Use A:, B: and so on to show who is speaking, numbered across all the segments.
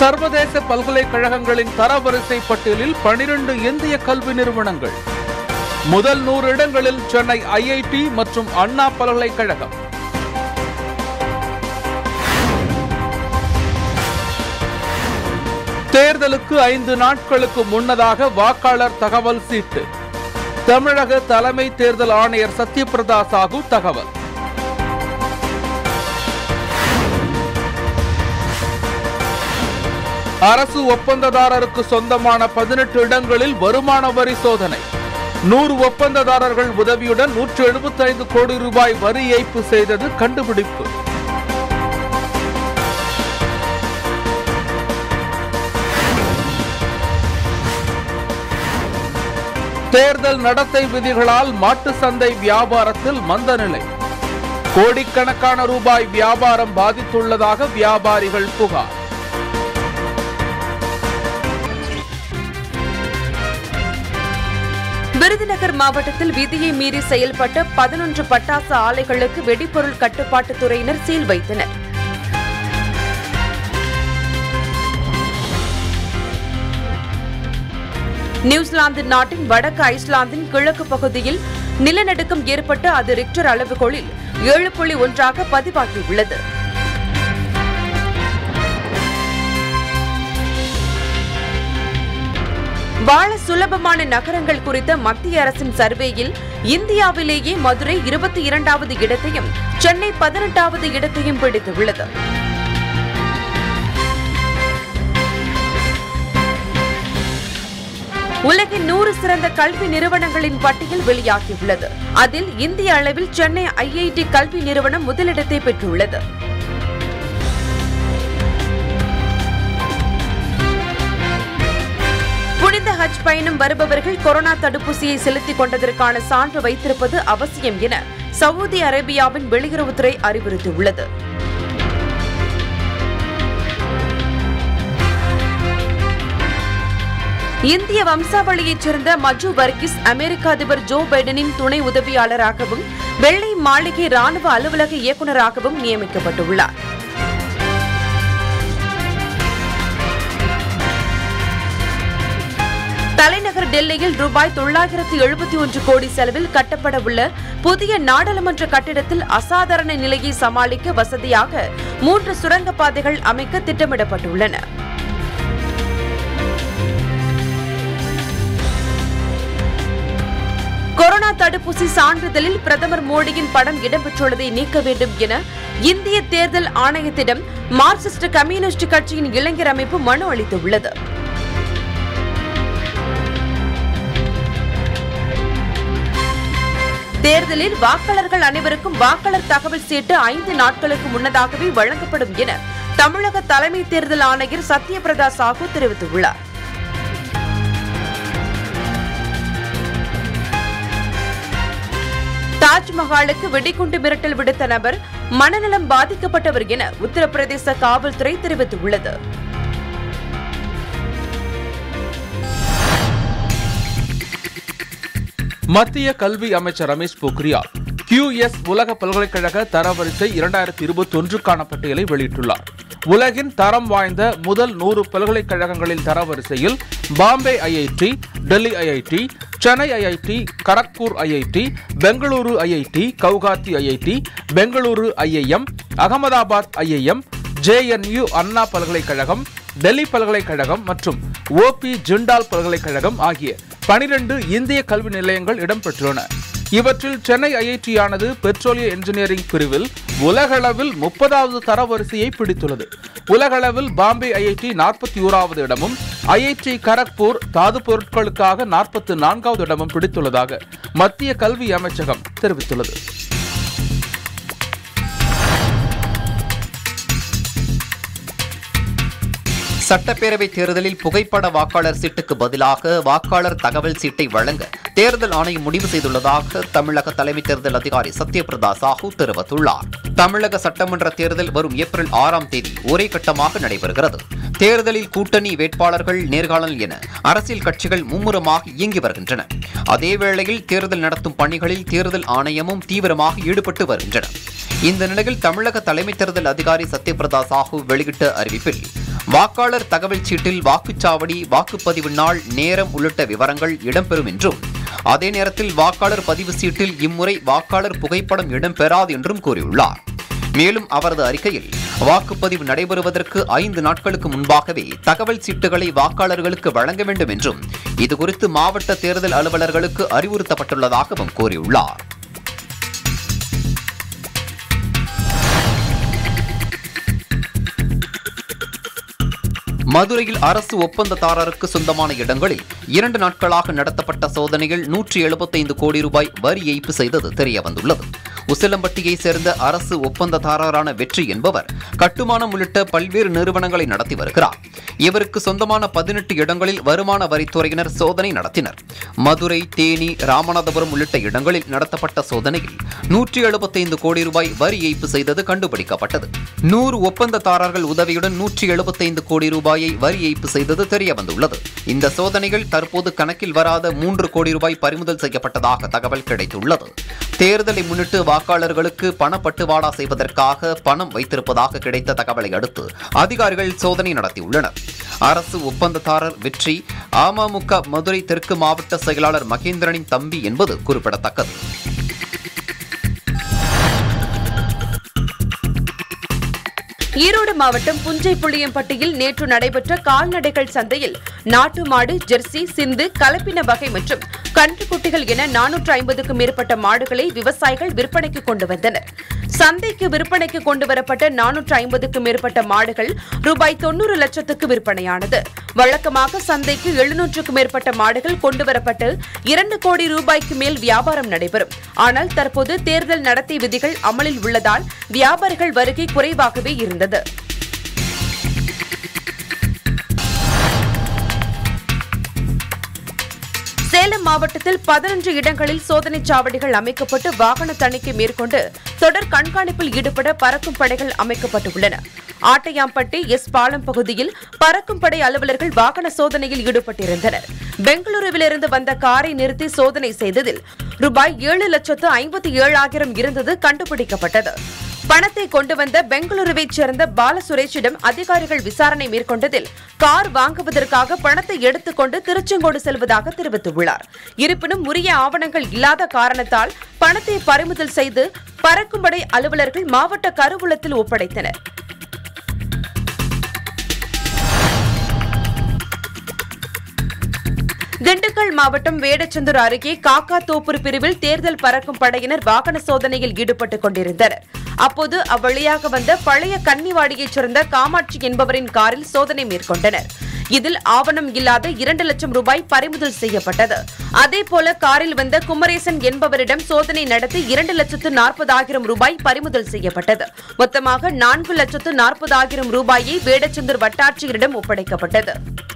A: சர்வதேச பல்கலைக்கழகங்களின் தரவரிசை பட்டியலில் பனிரெண்டு இந்திய கல்வி நிறுவனங்கள் முதல் நூறு இடங்களில் சென்னை ஐஐடி மற்றும் அண்ணா பல்கலைக்கழகம் தேர்தலுக்கு ஐந்து நாட்களுக்கு முன்னதாக வாக்காளர் தகவல் சீட்டு தமிழக தலைமை தேர்தல் ஆணையர் சத்யபிரதா சாகு தகவல் அரசு ஒப்பந்ததாரருக்கு சொந்தமான பதினெட்டு இடங்களில் வருமான வரி சோதனை நூறு ஒப்பந்ததாரர்கள் உதவியுடன் நூற்று எழுபத்தைந்து கோடி ரூபாய் வரி ஏய்ப்பு செய்தது கண்டுபிடிப்பு தேர்தல் நடத்தை விதிகளால் மாட்டு சந்தை வியாபாரத்தில் மந்த நிலை கோடிக்கணக்கான ரூபாய் வியாபாரம் பாதித்துள்ளதாக வியாபாரிகள் புகார்
B: விருதுநகர் மாவட்டத்தில் விதியை மீறி செயல்பட்ட பதினொன்று பட்டாசு ஆலைகளுக்கு வெடிபொருள் கட்டுப்பாட்டுத் துறையினர் சீல் வைத்தனர் நியூசிலாந்து நாட்டின் வடக்கு ஐஸ்லாந்தின் கிழக்கு பகுதியில் நிலநடுக்கம் ஏற்பட்டு அது ரிக்டர் அளவுகோலில் ஏழு புள்ளி ஒன்றாக பதிவாகியுள்ளது வாழ சுலபமான நகரங்கள் குறித்த மத்திய அரசின் சர்வேயில் இந்தியாவிலேயே மதுரை இருபத்தி இரண்டாவது இடத்தையும் சென்னை பதினெட்டாவது இடத்தையும் பிடித்துள்ளது உலகின் நூறு சிறந்த கல்வி நிறுவனங்களின் பட்டியல் வெளியாகியுள்ளது அதில் இந்திய அளவில் சென்னை ஐஐடி கல்வி நிறுவனம் முதலிடத்தை பெற்றுள்ளது புனித ஹஜ் பயணம் வருபவர்கள் கொரோனா தடுப்பூசியை செலுத்திக் கொண்டதற்கான சான்று வைத்திருப்பது அவசியம் என சவுதி அரேபியாவின் வெளியுறவுத்துறை அறிவுறுத்தியுள்ளது இந்திய வம்சாவளியைச் சேர்ந்த மஜு வர்கிஸ் அமெரிக்க அதிபர் ஜோ பைடனின் துணை உதவியாளராகவும் வெள்ளை மாளிகை ராணுவ அலுவலக இயக்குநராகவும் நியமிக்கப்பட்டுள்ளார் தலைநகர் டெல்லியில் ரூபாய் தொள்ளாயிரத்து எழுபத்தி ஒன்று கோடி செலவில் கட்டப்பட உள்ள புதிய நாடாளுமன்ற கட்டிடத்தில் அசாதாரண நிலையை சமாளிக்க வசதியாக மூன்று சுரங்கப்பாதைகள் அமைக்க திட்டமிடப்பட்டுள்ளன கொரோனா தடுப்பூசி சான்றிதழில் பிரதமர் மோடியின் படம் இடம்பெற்றுள்ளதை நீக்க வேண்டும் என இந்திய தேர்தல் ஆணையத்திடம் மார்க்சிஸ்ட் கம்யூனிஸ்ட் கட்சியின் இளைஞர் அமைப்பு மனு அளித்துள்ளது தேர்தலில் வாக்காளர்கள் அனைவருக்கும் வாக்காளர் தகவல் சீட்டு ஐந்து நாட்களுக்கு முன்னதாகவே வழங்கப்படும் என தமிழக தலைமை தேர்தல் ஆணையர் சத்யபிரதா சாஹூ தெரிவித்துள்ளார் தாஜ்மஹாலுக்கு வெடிகுண்டு மிரட்டல் விடுத்த நபர் மனநலம் பாதிக்கப்பட்டவர் என உத்தரப்பிரதேச காவல்துறை தெரிவித்துள்ளது
A: மத்திய கல்வி அமைச்சர் ரமேஷ் பொக்ரியால் QS உலக பல்கலைக்கழக தரவரிசை இரண்டாயிரத்தி இருபத்தி ஒன்றுக்கான பட்டியலை வெளியிட்டுள்ளார் உலகின் தரம் வாய்ந்த முதல் நூறு பல்கலைக்கழகங்களின் தரவரிசையில் Bombay IIT Delhi IIT Chennai IIT Kharagpur IIT Bengaluru IIT Guwahati IIT Bengaluru IIM Ahmedabad IIM JNU Anna பல்கலைக்கழகம் டெல்லி பல்கலைக்கழகம் மற்றும் ஓபி ஜிண்டால் பல்கலைக்கழகம் ஆகிய பனிரெண்டு இந்திய கல்வி நிலையங்கள் இடம்பெற்றுள்ளன இவற்றில் சென்னை ஐஐடியானது பெட்ரோலிய என்ஜினியரிங் பிரிவில் உலகளவில் முப்பதாவது தரவரிசையை பிடித்துள்ளது உலகளவில் பாம்பே ஐஐடி நாற்பத்தி ஓராவது இடமும் ஐஐடி கரக்பூர் தாது பொருட்களுக்காக நாற்பத்தி நான்காவது இடமும் பிடித்துள்ளதாக மத்திய கல்வி அமைச்சகம் தெரிவித்துள்ளது
C: சட்டப்பேரவை தேர்தலில் புகைப்பட வாக்காளர் சீட்டுக்கு பதிலாக வாக்காளர் தகவல் சீட்டை வழங்க தேர்தல் ஆணையம் முடிவு செய்துள்ளதாக தமிழக தலைமை தேர்தல் அதிகாரி சத்யபிரதா சாஹூ தெரிவித்துள்ளார் தமிழக சட்டமன்ற தேர்தல் வரும் ஏப்ரல் ஆறாம் தேதி ஒரே கட்டமாக நடைபெறுகிறது தேர்தலில் கூட்டணி வேட்பாளர்கள் நேர்காணல் என அரசியல் கட்சிகள் மும்முரமாக இயங்கி வருகின்றன அதேவேளையில் தேர்தல் நடத்தும் பணிகளில் தேர்தல் ஆணையமும் தீவிரமாக ஈடுபட்டு வருகின்றன இந்த நிலையில் தமிழக தலைமை தேர்தல் அதிகாரி சத்யபிரதா சாஹூ வெளியிட்ட அறிவிப்பில் வாக்காளர் தகவல் சீட்டில் வாக்குச்சாவடி வாக்குப்பதிவு நாள் நேரம் உள்ளிட்ட விவரங்கள் இடம்பெறும் என்றும் அதே நேரத்தில் வாக்காளர் பதிவு சீட்டில் இம்முறை வாக்காளர் புகைப்படம் இடம்பெறாது என்றும் கூறியுள்ளார் மேலும் அவரது அறிக்கையில் வாக்குப்பதிவு நடைபெறுவதற்கு ஐந்து நாட்களுக்கு முன்பாகவே தகவல் சீட்டுகளை வாக்காளர்களுக்கு வழங்க வேண்டும் என்றும் இதுகுறித்து மாவட்ட தேர்தல் அலுவலர்களுக்கு அறிவுறுத்தப்பட்டுள்ளதாகவும் கூறியுள்ளார் மதுரையில் அரசு ஒப்பந்ததாரருக்கு சொந்தமான இடங்களில் இரண்டு நாட்களாக நடத்தப்பட்ட சோதனையில் நூற்றி எழுபத்தைந்து கோடி ரூபாய் வரி ஏய்ப்பு செய்தது தெரியவந்துள்ளது உசிலம்பட்டியை சேர்ந்த அரசு ஒப்பந்ததாரரான வெற்றி என்பவர் கட்டுமானம் உள்ளிட்ட பல்வேறு நிறுவனங்களை நடத்தி வருகிறார் இவருக்கு சொந்தமான பதினெட்டு இடங்களில் வருமான வரித்துறையினர் சோதனை நடத்தினர் மதுரை தேனி ராமநாதபுரம் உள்ளிட்ட இடங்களில் நடத்தப்பட்ட சோதனையில் நூற்றி எழுபத்தைந்து கோடி ரூபாய் வரி ஏய்ப்பு செய்தது கண்டுபிடிக்கப்பட்டது நூறு ஒப்பந்ததாரர்கள் உதவியுடன் நூற்றி எழுபத்தைந்து கோடி ரூபாயை வரி ஏய்ப்பு செய்தது தெரியவந்துள்ளது இந்த சோதனைகள் தற்போது கணக்கில் வராத மூன்று கோடி ரூபாய் பறிமுதல் செய்யப்பட்டதாக தகவல் கிடைத்துள்ளது தேர்தலை முன்னிட்டு வாக்காளர்களுக்கு பணப்பட்டுவாடா செய்வதற்காக பணம் வைத்திருப்பதாக கிடைத்த தகவலை அடுத்து அதிகாரிகள் சோதனை நடத்தியுள்ளனர் அரசு ஒப்பந்ததாரர் வெற்றி அமமுக மதுரை தெற்கு மாவட்ட செயலாளர் மகேந்திரனின் தம்பி என்பது குறிப்பிடத்தக்கது
B: ஈரோடு மாவட்டம் புஞ்சை புளியம்பட்டியில் நேற்று நடைபெற்ற கால்நடைகள் சந்தையில் நாட்டு மாடு ஜெர்சி சிந்து கலப்பின வகை மற்றும் கன்றுக்குட்டிகள் என நானூற்று ஐம்பதுக்கும் மேற்பட்ட மாடுகளை விவசாயிகள் விற்பனைக்கு கொண்டு வந்தனர் சந்தைக்கு விற்பனைக்கு கொண்டு வரப்பட்ட நானூற்று ஐம்பதுக்கும் மேற்பட்ட மாடுகள் ரூபாய் தொன்னூறு லட்சத்துக்கு விற்பனையானது வழக்கமாக சந்தைக்கு எழுநூற்றுக்கும் மேற்பட்ட மாடுகள் கொண்டு வரப்பட்டு இரண்டு கோடி ரூபாய்க்கு மேல் வியாபாரம் நடைபெறும் ஆனால் தற்போது தேர்தல் நடத்தை விதிகள் அமலில் உள்ளதால் வியாபாரிகள் வருகை குறைவாகவே இருந்தது சேலம் மாவட்டத்தில் பதினொன்று இடங்களில் சோதனைச் சாவடிகள் அமைக்கப்பட்டு வாகன தணிக்கை மேற்கொண்டு தொடர் கண்காணிப்பில் ஈடுபட பறக்கும் படைகள் அமைக்கப்பட்டுள்ளன ஆட்டையாம்பட்டி எஸ் பாலம் பகுதியில் பறக்கும் படை அலுவலர்கள் வாகன சோதனையில் ஈடுபட்டிருந்தனர் பெங்களூருவிலிருந்து வந்த காரை நிறுத்தி சோதனை செய்ததில் ரூபாய் ஏழு லட்சத்து ஐம்பத்தி ஏழாயிரம் இருந்தது கண்டுபிடிக்கப்பட்டது பணத்தை கொண்டு வந்த பெங்களூருவைச் சேர்ந்த பாலசுரேஷிடம் அதிகாரிகள் விசாரணை மேற்கொண்டதில் கார் வாங்குவதற்காக பணத்தை எடுத்துக்கொண்டு திருச்செங்கோடு செல்வதாக தெரிவித்துள்ளார் இருப்பினும் உரிய ஆவணங்கள் இல்லாத காரணத்தால் பணத்தை பறிமுதல் செய்து பறக்கும்படை அலுவலர்கள் மாவட்ட கருவூலத்தில் ஒப்படைத்தனர் திண்டுக்கல் மாவட்டம் வேடச்சந்தூர் அருகே காக்காத்தோப்பூர் பிரிவில் தேர்தல் பறக்கும் படையினர் வாகன சோதனையில் ஈடுபட்டுக் கொண்டிருந்தனர் அப்போது அவ்வழியாக வந்த பழைய கன்னிவாடியைச் சேர்ந்த காமாட்சி என்பவரின் காரில் சோதனை மேற்கொண்டனர் இதில் ஆவணம் இல்லாத இரண்டு லட்சம் ரூபாய் பறிமுதல் செய்யப்பட்டது அதேபோல காரில் வந்த குமரேசன் என்பவரிடம் சோதனை நடத்தி இரண்டு லட்சத்து நாற்பதாயிரம் ரூபாய் பறிமுதல் செய்யப்பட்டது மொத்தமாக நான்கு லட்சத்து நாற்பதாயிரம் ரூபாயை வேடச்சந்தூர் வட்டாட்சியரிடம் ஒப்படைக்கப்பட்டது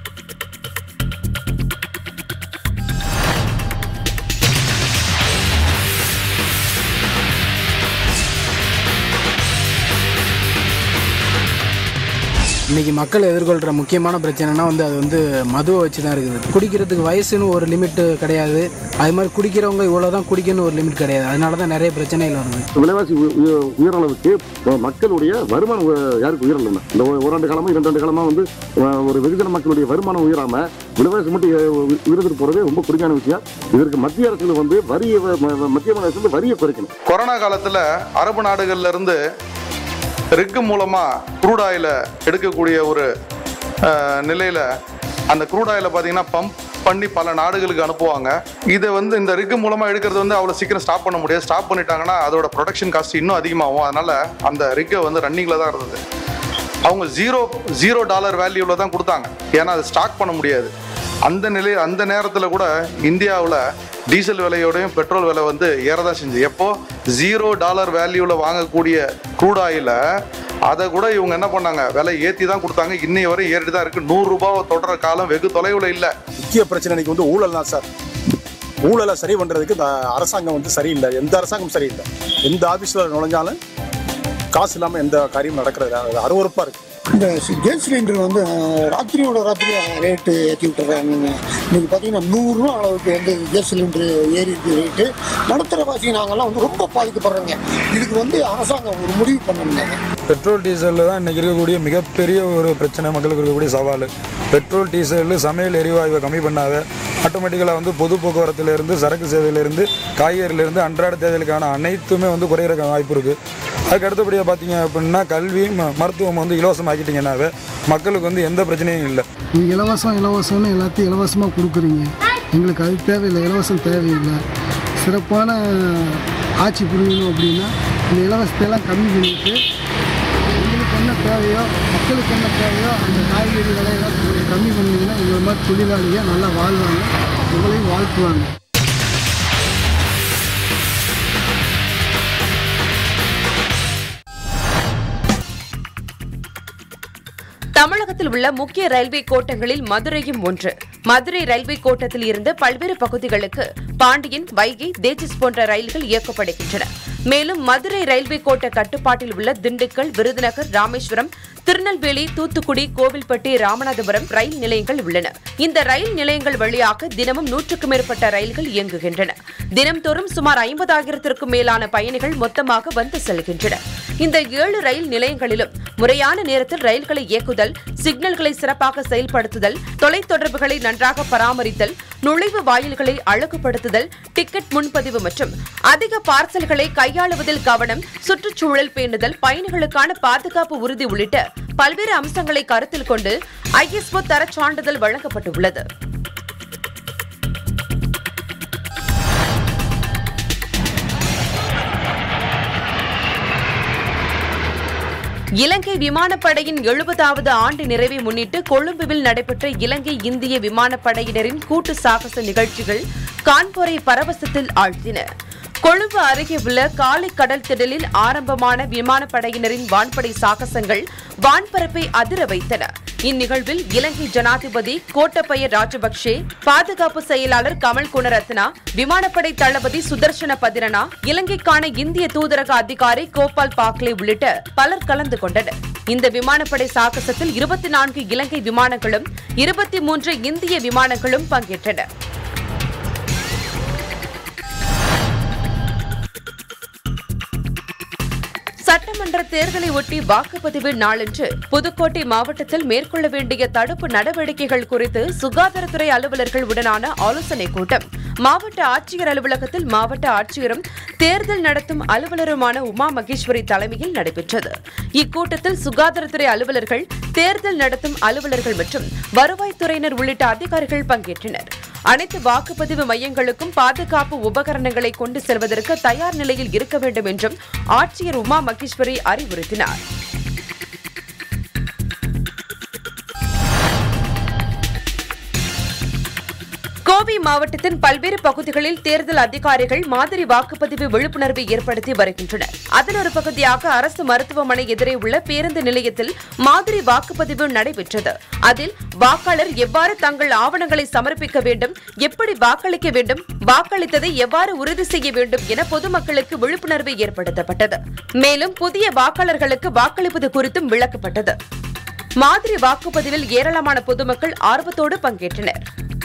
D: இன்னைக்கு மக்கள் எதிர்கொள்கிற முக்கியமான பிரச்சனைனா வந்து அது வந்து மதுவை வச்சு தான் இருக்குது குடிக்கிறதுக்கு வயசுன்னு ஒரு லிமிட்டு கிடையாது அது மாதிரி குடிக்கிறவங்க இவ்வளோ தான் குடிக்கணும்னு ஒரு லிமிட் கிடையாது அதனால தான் நிறைய பிரச்சனைகள் வருது
E: விலைவாசி உய- உய- உயரளவுக்கு அஹ், மக்களுடைய வருமானம் உய- யாருக்கு உயரல இந்த ஒரு- ஓராண்டு காலமா இரண்டு ஆண்டு காலமா வந்து அஹ், ஒரு வெகுஜன மக்களுடைய வருமானம் உயராம விலைவாசி மட்டும் உய- உயர்ந்துட்டு போறதே ரொம்ப குறிக்கான விஷயம் இதற்கு மத்திய அரசு வந்து வரியை வ- ம- மத்திய மாநில அரசு வந்து வரியை குறைக்கணும்
F: கொரோனா காலத்தில் அரபு நாடுகள்ல இருந்து ரிக்கு மூலமாக க்ரூட் ஆயிலை எடுக்கக்கூடிய ஒரு அஹ், நிலையில அந்த க்ரூட் ஆயிலை பார்த்தீங்கன்னா பம்ப் பண்ணி பல நாடுகளுக்கு அனுப்புவாங்க இதை வந்து இந்த ரிக்கு மூலமாக எடுக்கிறது வந்து அவ்வளோ சீக்கிரம் ஸ்டாப் பண்ண முடியாது ஸ்டாப் பண்ணிட்டாங்கன்னா அதோட ப்ரொடக்ஷன் காஸ்ட் இன்னும் அதிகமாகும் அதனால அந்த ரிக்கை வந்து ரன்னிங்கில் தான் இருந்தது அவங்க ஜீரோ ஜீரோ டாலர் வேல்யூவில் தான் கொடுத்தாங்க ஏன்னா அதை ஸ்டாக் பண்ண முடியாது அந்த நிலை அந்த நேரத்தில் கூட இந்தியாவில் டீசல் விலையோடையும் பெட்ரோல் விலை வந்து ஏறதான் செஞ்சு எப்போ ஜீரோ டாலர் வேல்யூவில் வாங்கக்கூடிய க்ரூட் ஆயிலை அதை கூட இவங்க என்ன பண்ணாங்க விலை ஏற்றி தான் கொடுத்தாங்க இன்னைய வரை ஏறிட்டு தான் இருக்குது நூறுரூபாவை தொடர காலம் வெகு தொலைவில் இல்லை
G: முக்கிய பிரச்சனை இன்னைக்கு வந்து ஊழல் தான் சார் ஊழலை சரி பண்றதுக்கு இந்த அரசாங்கம் வந்து சரியில்லை எந்த அரசாங்கம் சரியில்லை எந்த ஆபீஸ்ல நுழைஞ்சாலும் காசு இல்லாம எந்த காரியமும் நடக்கிறது அது அருவறுப்பா இருக்கு
H: இந்த சி- கேஸ் சிலிண்டர் வந்து அஹ், ராத்திரியோட ராத்திரி ரேட்டு ஏற்றி விட்டுறாங்க இன்னைக்கு பார்த்தீங்கன்னா நூறுரூவா அளவுக்கு வந்து கேஸ் சிலிண்டர் ஏறி இருக்கு ரேட்டு நடுத்தர வாசி நாங்கெல்லாம் வந்து ரொம்ப பாதிக்கப்படுறோங்க இதுக்கு வந்து அரசாங்கம் ஒரு முடிவு பண்ணணுங்க
I: பெட்ரோல் டீசலில் தான் இன்றைக்கி இருக்கக்கூடிய மிகப்பெரிய ஒரு பிரச்சனை மக்களுக்கு இருக்கக்கூடிய சவால் பெட்ரோல் டீசல் சமையல் எரிவாயுவை கம்மி பண்ணாத ஆட்டோமேட்டிக்கலாக வந்து பொது போக்குவரத்துலேருந்து சரக்கு சேவையிலேருந்து காய்கறியிலேருந்து அன்றாட தேவைகளுக்கான அனைத்துமே வந்து குறையிற வாய்ப்பு இருக்குது அதுக்கு அடுத்தபடியாக பார்த்தீங்க அப்படின்னா கல்வி ம- மருத்துவம் வந்து இலவசமாக்கிட்டீங்கன்னாவே மக்களுக்கு வந்து எந்த பிரச்சனையும் இல்லை
H: நீங்கள் இலவசம் இலவசம்னு எல்லாத்தையும் இலவசமாக கொடுக்குறீங்க எங்களுக்கு அது தேவையில்லை இலவசம் தேவையில்லை சிறப்பான ஆட்சி புரியணும் அப்படின்னா இந்த இலவசத்தையெல்லாம் கம்மி பண்ணிட்டு எங்களுக்கு என்ன தேவையோ மக்களுக்கு என்ன தேவையோ அந்த காய்கறி விலையெல்லாம் கொஞ்சம் கம்மி பண்ணிங்கன்னா எங்களை மாதிரி தொழிலாளிங்க நல்லா வாழ்வாங்க உங்களையும் வாழ்த்துவாங்க
B: தமிழகத்தில் உள்ள முக்கிய ரயில்வே கோட்டங்களில் மதுரையும் ஒன்று மதுரை ரயில்வே கோட்டத்தில் இருந்து பல்வேறு பகுதிகளுக்கு பாண்டியன் வைகை தேஜஸ் போன்ற ரயில்கள் இயக்கப்படுகின்றன மேலும் மதுரை ரயில்வே கோட்ட கட்டுப்பாட்டில் உள்ள திண்டுக்கல் விருதுநகர் ராமேஸ்வரம் திருநெல்வேலி தூத்துக்குடி கோவில்பட்டி ராமநாதபுரம் ரயில் நிலையங்கள் உள்ளன இந்த ரயில் நிலையங்கள் வழியாக தினமும் நூற்றுக்கும் மேற்பட்ட ரயில்கள் இயங்குகின்றன தினம்தோறும் சுமார் ஐம்பதாயிரத்திற்கும் மேலான பயணிகள் மொத்தமாக வந்து செல்கின்றன இந்த ஏழு ரயில் நிலையங்களிலும் முறையான நேரத்தில் ரயில்களை இயக்குதல் சிக்னல்களை சிறப்பாக செயல்படுத்துதல் தொலைத்தொடர்புகளை நன்றாக பராமரித்தல் நுழைவு வாயில்களை அழகுபடுத்துதல் டிக்கெட் முன்பதிவு மற்றும் அதிக பார்சல்களை கையாளுவதில் கவனம் சுற்றுச்சூழல் பேணுதல் பயணிகளுக்கான பாதுகாப்பு உறுதி உள்ளிட்ட பல்வேறு அம்சங்களை கருத்தில் கொண்டு ஐஎஸ்ஓ தரச் சான்றிதழ் வழங்கப்பட்டுள்ளது இலங்கை விமானப்படையின் எழுபதாவது ஆண்டு நிறைவை முன்னிட்டு கொழும்புவில் நடைபெற்ற இலங்கை இந்திய விமானப்படையினரின் கூட்டு சாகச நிகழ்ச்சிகள் கான்பூரை பரவசத்தில் ஆழ்த்தின கொழும்பு அருகே உள்ள காலை கடல் திடலில் ஆரம்பமான விமானப்படையினரின் வான்படை சாகசங்கள் வான்பரப்பை அதிர வைத்தன இந்நிகழ்வில் இலங்கை ஜனாதிபதி கோட்டபய ராஜபக்சே பாதுகாப்பு செயலாளர் கமல் குணரத்னா விமானப்படை தளபதி சுதர்சன பதிரனா இலங்கைக்கான இந்திய தூதரக அதிகாரி கோபால் பாக்லே உள்ளிட்ட பலர் கலந்து கொண்டனர் இந்த விமானப்படை சாகசத்தில் இருபத்தி நான்கு இலங்கை விமானங்களும் இருபத்தி மூன்று இந்திய விமானங்களும் பங்கேற்றன சட்டமன்ற தேர்தலை ஒட்டி வாக்குப்பதிவு நாளன்று புதுக்கோட்டை மாவட்டத்தில் மேற்கொள்ள வேண்டிய தடுப்பு நடவடிக்கைகள் குறித்து சுகாதாரத்துறை அலுவலர்கள் உடனான ஆலோசனைக் கூட்டம் மாவட்ட ஆட்சியர் அலுவலகத்தில் மாவட்ட ஆட்சியரும் தேர்தல் நடத்தும் அலுவலருமான உமா மகேஸ்வரி தலைமையில் நடைபெற்றது இக்கூட்டத்தில் சுகாதாரத்துறை அலுவலர்கள் தேர்தல் நடத்தும் அலுவலர்கள் மற்றும் வருவாய்த்துறையினர் உள்ளிட்ட அதிகாரிகள் பங்கேற்றனர் அனைத்து வாக்குப்பதிவு மையங்களுக்கும் பாதுகாப்பு உபகரணங்களை கொண்டு செல்வதற்கு தயார் நிலையில் இருக்க வேண்டும் என்றும் ஆட்சியர் உமா மகேஸ்வரி அறிவுறுத்தினார் கோவை மாவட்டத்தின் பல்வேறு பகுதிகளில் தேர்தல் அதிகாரிகள் மாதிரி வாக்குப்பதிவு விழிப்புணர்வை ஏற்படுத்தி வருகின்றனர் அதன் ஒரு பகுதியாக அரசு மருத்துவமனை எதிரே உள்ள பேருந்து நிலையத்தில் மாதிரி வாக்குப்பதிவு நடைபெற்றது அதில் வாக்காளர் எவ்வாறு தங்கள் ஆவணங்களை சமர்ப்பிக்க வேண்டும் எப்படி வாக்களிக்க வேண்டும் வாக்களித்ததை எவ்வாறு உறுதி செய்ய வேண்டும் என பொதுமக்களுக்கு விழிப்புணர்வு ஏற்படுத்தப்பட்டது மேலும் புதிய வாக்காளர்களுக்கு வாக்களிப்பது குறித்தும் விளக்கப்பட்டது மாதிரி வாக்குப்பதிவில் ஏராளமான பொதுமக்கள் ஆர்வத்தோடு பங்கேற்றனர்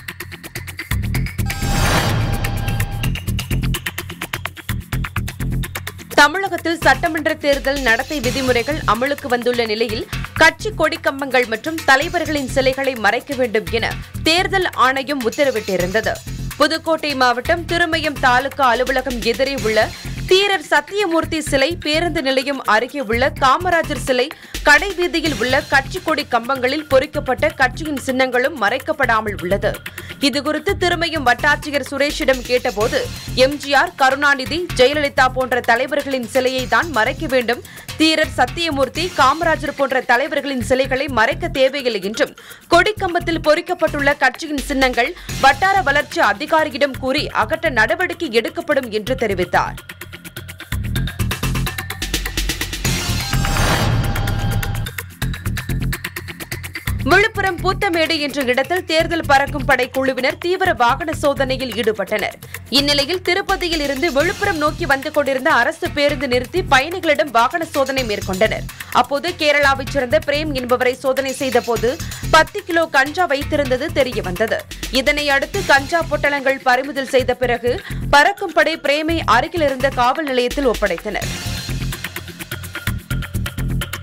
B: தமிழகத்தில் சட்டமன்ற தேர்தல் நடத்தை விதிமுறைகள் அமலுக்கு வந்துள்ள நிலையில் கட்சி கொடிக்கம்பங்கள் மற்றும் தலைவர்களின் சிலைகளை மறைக்க வேண்டும் என தேர்தல் ஆணையம் உத்தரவிட்டிருந்தது புதுக்கோட்டை மாவட்டம் திருமயம் தாலுகா அலுவலகம் எதிரே உள்ள தீரர் சத்தியமூர்த்தி சிலை பேருந்து நிலையம் அருகே உள்ள காமராஜர் சிலை கடை வீதியில் உள்ள கட்சி கொடி கம்பங்களில் பொறிக்கப்பட்ட கட்சியின் சின்னங்களும் மறைக்கப்படாமல் உள்ளது இதுகுறித்து திருமயம் வட்டாட்சியர் சுரேஷிடம் கேட்டபோது எம்ஜிஆர் கருணாநிதி ஜெயலலிதா போன்ற தலைவர்களின் சிலையை தான் மறைக்க வேண்டும் தீரர் சத்தியமூர்த்தி காமராஜர் போன்ற தலைவர்களின் சிலைகளை மறைக்க தேவையில்லை என்றும் கொடிக்கம்பத்தில் பொறிக்கப்பட்டுள்ள கட்சியின் சின்னங்கள் வட்டார வளர்ச்சி அதிகாரியிடம் கூறி அகற்ற நடவடிக்கை எடுக்கப்படும் என்று தெரிவித்தார் விழுப்புரம் பூத்தமேடு என்ற இடத்தில் தேர்தல் பறக்கும் படை குழுவினர் தீவிர வாகன சோதனையில் ஈடுபட்டனர் இந்நிலையில் திருப்பதியில் இருந்து விழுப்புரம் நோக்கி வந்து கொண்டிருந்த அரசு பேருந்து நிறுத்தி பயணிகளிடம் வாகன சோதனை மேற்கொண்டனர் அப்போது கேரளாவைச் சேர்ந்த பிரேம் என்பவரை சோதனை செய்தபோது பத்து கிலோ கஞ்சா வைத்திருந்தது தெரியவந்தது இதனை அடுத்து கஞ்சா பொட்டலங்கள் பறிமுதல் செய்த பிறகு பறக்கும் படை பிரேமை அருகில் இருந்த காவல் நிலையத்தில் ஒப்படைத்தனர்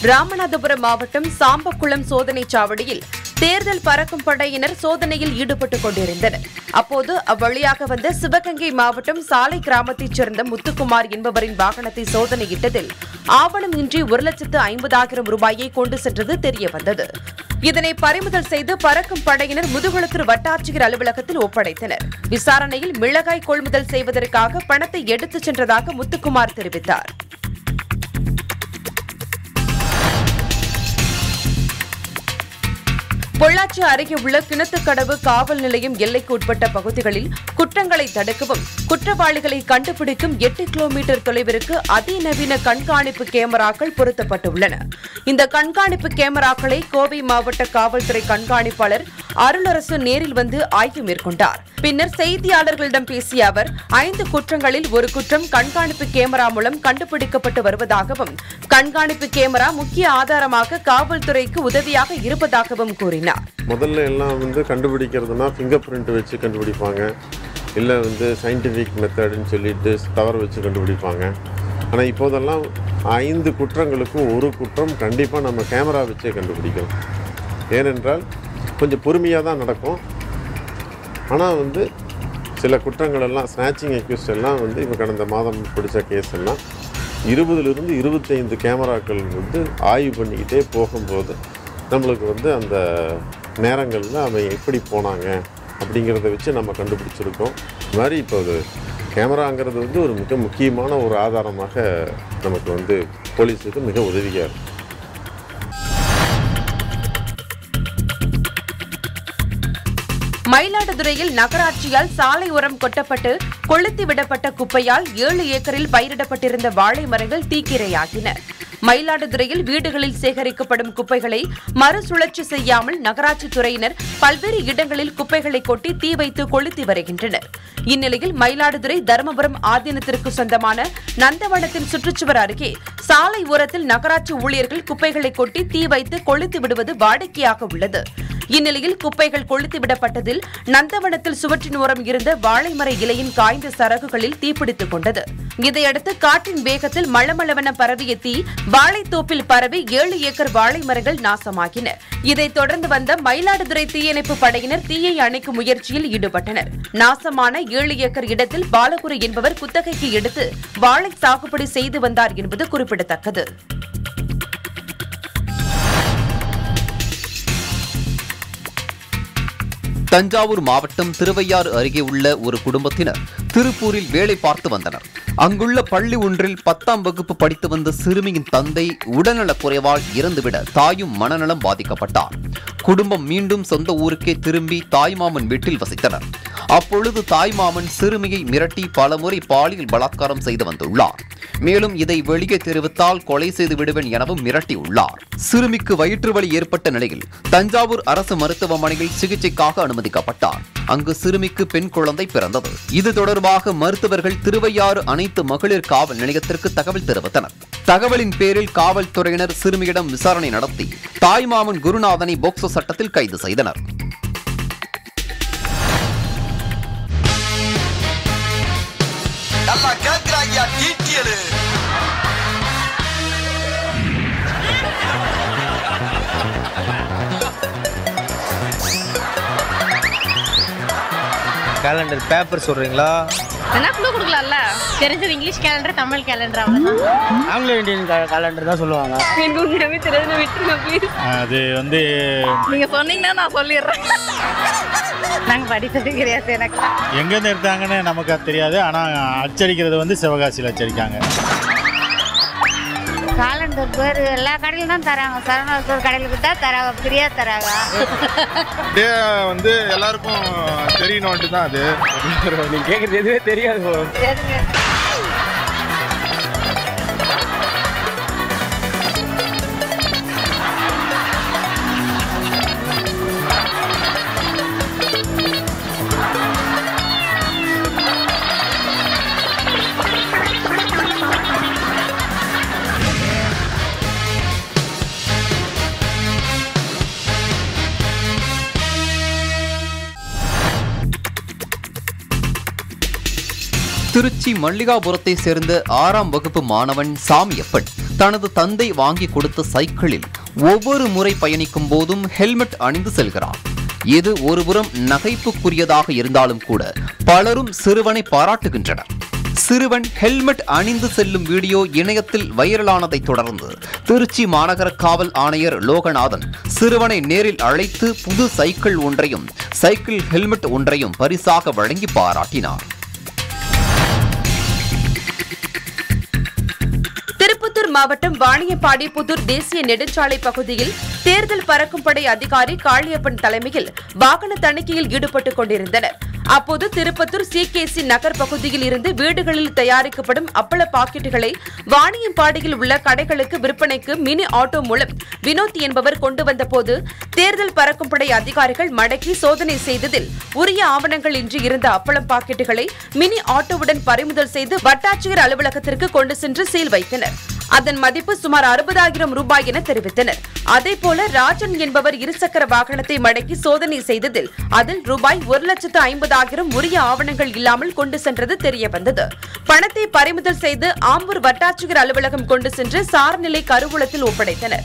B: ராமநாதபுரம் மாவட்டம் சாம்பக்குளம் சோதனைச் சாவடியில் தேர்தல் பறக்கும் படையினர் சோதனையில் ஈடுபட்டுக் கொண்டிருந்தனர் அப்போது அவ்வழியாக வந்த சிவகங்கை மாவட்டம் சாலை கிராமத்தைச் சேர்ந்த முத்துக்குமார் என்பவரின் வாகனத்தை சோதனையிட்டதில் ஆவணம் இன்றி ஒரு லட்சத்து ஐம்பதாயிரம் ரூபாயை கொண்டு சென்றது தெரியவந்தது இதனை பறிமுதல் செய்து பறக்கும் படையினர் முதுகுளத்தூர் வட்டாட்சியர் அலுவலகத்தில் ஒப்படைத்தனர் விசாரணையில் மிளகாய் கொள்முதல் செய்வதற்காக பணத்தை எடுத்துச் சென்றதாக முத்துக்குமார் தெரிவித்தார் பொள்ளாச்சி அருகே உள்ள கிணத்துக்கடவு காவல் நிலையம் எல்லைக்கு உட்பட்ட பகுதிகளில் குற்றங்களை தடுக்கவும் குற்றவாளிகளை கண்டுபிடிக்கும் எட்டு கிலோமீட்டர் தொலைவிற்கு அதிநவீன கண்காணிப்பு கேமராக்கள் பொருத்தப்பட்டுள்ளன இந்த கண்காணிப்பு கேமராக்களை கோவை மாவட்ட காவல்துறை கண்காணிப்பாளர் அருளரசு நேரில் வந்து ஆய்வு மேற்கொண்டார் பின்னர் செய்தியாளர்களிடம் பேசிய அவர் ஐந்து குற்றங்களில் ஒரு குற்றம் கண்காணிப்பு கேமரா மூலம் கண்டுபிடிக்கப்பட்டு வருவதாகவும் கண்காணிப்பு கேமரா முக்கிய ஆதாரமாக காவல்துறைக்கு உதவியாக இருப்பதாகவும் கூறினார்
J: முதல்ல எல்லாம் வந்து கண்டுபிடிக்கிறதுனா ஃபிங்கர் பிரிண்ட் வச்சு கண்டுபிடிப்பாங்க இல்லை வந்து சயின்டிஃபிக் மெத்தடுன்னு சொல்லிட்டு தவறு வச்சு கண்டுபிடிப்பாங்க ஆனால் இப்போதெல்லாம் ஐந்து குற்றங்களுக்கும் ஒரு குற்றம் கண்டிப்பாக நம்ம கேமரா வச்சே கண்டுபிடிக்கிறோம் ஏனென்றால் கொஞ்சம் பொறுமையாக தான் நடக்கும் ஆனால் வந்து சில குற்றங்கள் எல்லாம் ஸ்நாச்சிங் அக்யூஸ்ட் எல்லாம் வந்து இப்போ கடந்த மாதம் பிடிச்ச கேஸ் எல்லாம் இருபதுலேருந்து இருபத்தைந்து கேமராக்கள் வந்து ஆய்வு பண்ணிக்கிட்டே போகும்போது நம்மளுக்கு வந்து அந்த நேரங்களில் அவன் எப்படி போனாங்க அப்படிங்கிறத வச்சு நம்ம கண்டுபிடிச்சிருக்கோம் இது மாதிரி இப்போ அது கேமராங்கிறது வந்து ஒரு மிக முக்கியமான ஒரு ஆதாரமாக நமக்கு வந்து போலீஸுக்கு மிக உதவியாக இருக்கும்
B: மயிலாடுதுறையில் நகராட்சியால் சாலை உரம் கொட்டப்பட்டு கொளுத்தி விடப்பட்ட குப்பையால் ஏழு ஏக்கரில் பயிரிடப்பட்டிருந்த வாழை மரங்கள் தீக்கிரையாகின மயிலாடுதுறையில் வீடுகளில் சேகரிக்கப்படும் குப்பைகளை மறுசுழற்சி செய்யாமல் நகராட்சி துறையினர் பல்வேறு இடங்களில் குப்பைகளை கொட்டி தீ வைத்து கொளுத்தி வருகின்றனர் இந்நிலையில் மயிலாடுதுறை தருமபுரம் ஆதீனத்திற்கு சொந்தமான நந்தவனத்தின் சுற்றுச்சுவர் அருகே சாலை ஓரத்தில் நகராட்சி ஊழியர்கள் குப்பைகளை கொட்டி தீ வைத்து கொளுத்தி விடுவது வாடிக்கையாக உள்ளது இந்நிலையில் குப்பைகள் கொளுத்தி விடப்பட்டதில் நந்தவனத்தில் சுவற்றின் ஓரம் இருந்த வாழைமர இலையின் காய்ந்த சரகுகளில் தீப்பிடித்துக் கொண்டது இதையடுத்து காற்றின் வேகத்தில் மளமளவென பரவிய தீ வாழைத்தோப்பில் பரவி ஏழு ஏக்கர் வாழை மரங்கள் நாசமாகின இதைத் தொடர்ந்து வந்த மயிலாடுதுறை தீயணைப்பு படையினர் தீயை அணைக்கும் முயற்சியில் ஈடுபட்டனர் நாசமான ஏழு ஏக்கர் இடத்தில் பாலகுரு என்பவர் குத்தகைக்கு எடுத்து வாழை சாகுபடி செய்து வந்தார் என்பது குறிப்பிடத்தக்கது
C: தஞ்சாவூர் மாவட்டம் திருவையாறு அருகே உள்ள ஒரு குடும்பத்தினர் திருப்பூரில் வேலை பார்த்து வந்தனர் அங்குள்ள பள்ளி ஒன்றில் பத்தாம் வகுப்பு படித்து வந்த சிறுமியின் தந்தை உடல்நலக் குறைவால் இறந்துவிட தாயும் மனநலம் பாதிக்கப்பட்டார் குடும்பம் மீண்டும் சொந்த ஊருக்கே திரும்பி தாய்மாமன் வீட்டில் வசித்தனர் அப்பொழுது தாய்மாமன் சிறுமியை மிரட்டி பலமுறை பாலியல் பலாத்காரம் செய்து வந்துள்ளார் மேலும் இதை வெளியே தெரிவித்தால் கொலை செய்து விடுவேன் எனவும் மிரட்டியுள்ளார் சிறுமிக்கு வயிற்று வலி ஏற்பட்ட நிலையில் தஞ்சாவூர் அரசு மருத்துவமனையில் சிகிச்சைக்காக அனுமதிக்கப்பட்டார் அங்கு சிறுமிக்கு பெண் குழந்தை பிறந்தது இது தொடர்பாக மருத்துவர்கள் திருவையாறு அனைத்து மகளிர் காவல் நிலையத்திற்கு தகவல் தெரிவித்தனர் தகவலின் பேரில் காவல்துறையினர் சிறுமியிடம் விசாரணை நடத்தி தாய்மாமன் குருநாதனை போக்சோ சட்டத்தில் கைது செய்தனர்
K: நல்லா கேக்குறாங்க டீட்டியலு
L: கேலண்டர் பேப்பர் சொல்றீங்களா
M: என்ன க்ளூ கொடுக்கலாம்ல தெரிஞ்சது இங்கிலீஷ் கேலண்டர் தமிழ் கேலண்டர் அவ்வளோதான்
L: ஆங்கிலோ இந்தியன் கேலண்டர் தான் சொல்லுவாங்க
M: எனக்கு உண்மையாவே தெரியாது விட்டுருங்க ப்ளீஸ்
N: அது வந்து
M: நீங்க சொன்னீங்கன்னா நான் சொல்லிடுறேன் நாங்க படித்தது கிடையாது எனக்கு
N: எங்கேருந்து எடுத்தாங்கன்னு நமக்கு அது தெரியாது ஆனால் அச்சடிக்கிறது வந்து சிவகாசியில் அச்சடிக்காங்க
O: காலண்டர் பேர் எல்லா கடையிலும் தான் தராங்க சரணாஸ்தர் கடையிலுக்கு தான் தராங்க ஃப்ரீயாக தராங்க
P: அப்படியே வந்து எல்லாருக்கும் தெரியணும்ட்டு தான் அது
L: நீங்க கேட்கறது எதுவே தெரியாது
C: திருச்சி மல்லிகாபுரத்தை சேர்ந்த ஆறாம் வகுப்பு மாணவன் சாமியப்பன் தனது தந்தை வாங்கி கொடுத்த சைக்கிளில் ஒவ்வொரு முறை பயணிக்கும் போதும் ஹெல்மெட் அணிந்து செல்கிறார் இது ஒருபுறம் நகைப்புக்குரியதாக இருந்தாலும் கூட பலரும் சிறுவனை பாராட்டுகின்றனர் சிறுவன் ஹெல்மெட் அணிந்து செல்லும் வீடியோ இணையத்தில் வைரலானதை தொடர்ந்து திருச்சி மாநகர காவல் ஆணையர் லோகநாதன் சிறுவனை நேரில் அழைத்து புது சைக்கிள் ஒன்றையும் சைக்கிள் ஹெல்மெட் ஒன்றையும் பரிசாக வழங்கி பாராட்டினார்
B: திருப்பத்தூர் மாவட்டம் வாணியப்பாடி புதூர் தேசிய நெடுஞ்சாலை பகுதியில் தேர்தல் பறக்கும் படை அதிகாரி காளியப்பன் தலைமையில் வாகன தணிக்கையில் ஈடுபட்டுக் கொண்டிருந்தனர் அப்போது திருப்பத்தூர் சிகேசி நகர் பகுதியில் இருந்து வீடுகளில் தயாரிக்கப்படும் அப்பள பாக்கெட்டுகளை வாணியம்பாடியில் உள்ள கடைகளுக்கு விற்பனைக்கு மினி ஆட்டோ மூலம் வினோத் என்பவர் கொண்டு வந்தபோது தேர்தல் பறக்கும் படை அதிகாரிகள் மடக்கி சோதனை செய்ததில் உரிய ஆவணங்கள் இன்றி இருந்த அப்பளம் பாக்கெட்டுகளை மினி ஆட்டோவுடன் பறிமுதல் செய்து வட்டாட்சியர் அலுவலகத்திற்கு கொண்டு சென்று சீல் வைத்தனர் அதன் மதிப்பு சுமார் அறுபதாயிரம் ரூபாய் என தெரிவித்தனர் அதேபோல ராஜன் என்பவர் இருசக்கர வாகனத்தை மடக்கி சோதனை செய்ததில் அதில் ரூபாய் ஒரு லட்சத்து ஐம்பதாயிரம் உரிய ஆவணங்கள் இல்லாமல் கொண்டு சென்றது தெரியவந்தது பணத்தை பறிமுதல் செய்து ஆம்பூர் வட்டாட்சியர் அலுவலகம் கொண்டு சென்று சார்நிலை கருவூலத்தில் ஒப்படைத்தனர்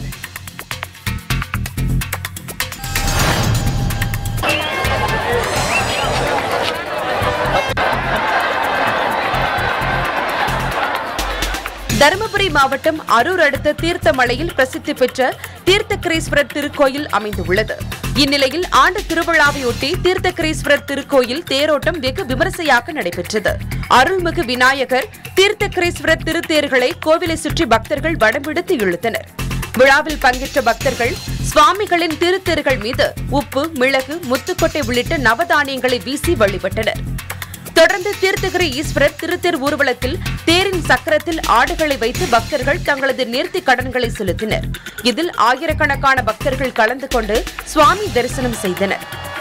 B: தருமபுரி மாவட்டம் அரூர் அடுத்த தீர்த்தமலையில் பிரசித்தி பெற்ற தீர்த்தகிரீஸ்வரர் திருக்கோயில் அமைந்துள்ளது இந்நிலையில் ஆண்டு திருவிழாவையொட்டி தீர்த்தகிரீஸ்வரர் திருக்கோயில் தேரோட்டம் வெகு விமரிசையாக நடைபெற்றது அருள்மிகு விநாயகர் தீர்த்தகிரீஸ்வரர் திருத்தேர்களை கோவிலை சுற்றி பக்தர்கள் வடம்பிடித்து இழுத்தனர் விழாவில் பங்கேற்ற பக்தர்கள் சுவாமிகளின் திருத்தேர்கள் மீது உப்பு மிளகு முத்துக்கொட்டை உள்ளிட்ட நவதானியங்களை வீசி வழிபட்டனர் தொடர்ந்து தீர்த்தகிரி ஈஸ்வரர் திருத்தேர் ஊர்வலத்தில் தேரின் சக்கரத்தில் ஆடுகளை வைத்து பக்தர்கள் தங்களது நேர்த்தி கடன்களை செலுத்தினர் இதில் ஆயிரக்கணக்கான பக்தர்கள் கலந்து கொண்டு சுவாமி தரிசனம் செய்தனர்